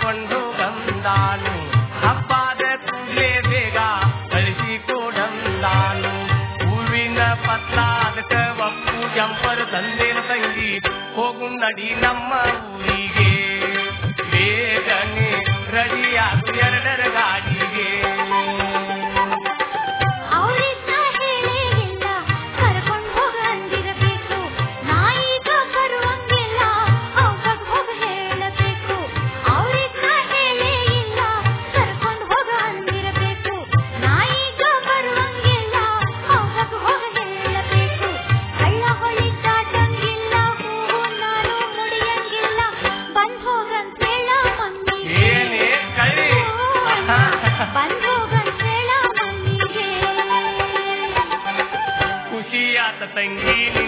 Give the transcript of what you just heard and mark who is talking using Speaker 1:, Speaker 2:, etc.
Speaker 1: ಕರ್ಕೊಂಡು ಬಂದಾನು ಹಬ್ಬದ ಕೂಡ್ಲೆ ಬೇಗ ಕಳಿಸಿ ಕೊಡಂದಾನು ಹೂವಿನ ಪತ್ರ ಅದಕ್ಕ ಒಪ್ಪು ಜಂಪರ್ ತಂದೇನ ತಂಗಿ ಹೋಗು ನಡಿ ನಮ್ಮ ಊರಿಗೆ ಬೇಗನೆ ರೆಡಿಯಾಗು ಎರಡರ ಗಾಡಿಗೆ
Speaker 2: ಅವ್ರಿದ್ದ ಹೇಳೇ ಇಲ್ಲ ಕರ್ಕೊಂಡ್ ಹೋಗ ಅಂದಿರಬೇಕು ನಾ ಈಗ ಬರುವಂಗಿಲ್ಲ ಅವಾಗ ಹೋಗ ಹೇಳಬೇಕು ಅವ್ರಿದ್ದ ಹೇಳೇ ಇಲ್ಲ ಕರ್ಕೊಂಡ್ ಹೋಗ ಅಂದಿರಬೇಕು ನಾ ಈಗ ಬರುವಂಗಿಲ್ಲ ಅವಾಗ ಹೋಗ ಹೇಳಬೇಕು ಹಳ್ಳ ಹೊಳಿ ದಾಟಂಗಿಲ್ಲ ಹೂವು ನಾನು ಮುಡಿಯಂಗಿಲ್ಲ ಬಂದ್ ಹೋಗಂತ ಹೇಳ ಮಮ್ಮಿಗೆ
Speaker 1: ಏನೇ ಕಳಿ
Speaker 2: ಬಂದ್ ಹೋಗಂತ ಹೇಳ ಮಮ್ಮಿಗೆ
Speaker 1: ಖುಷಿಯಾತ ತಂಗಿ ನೀ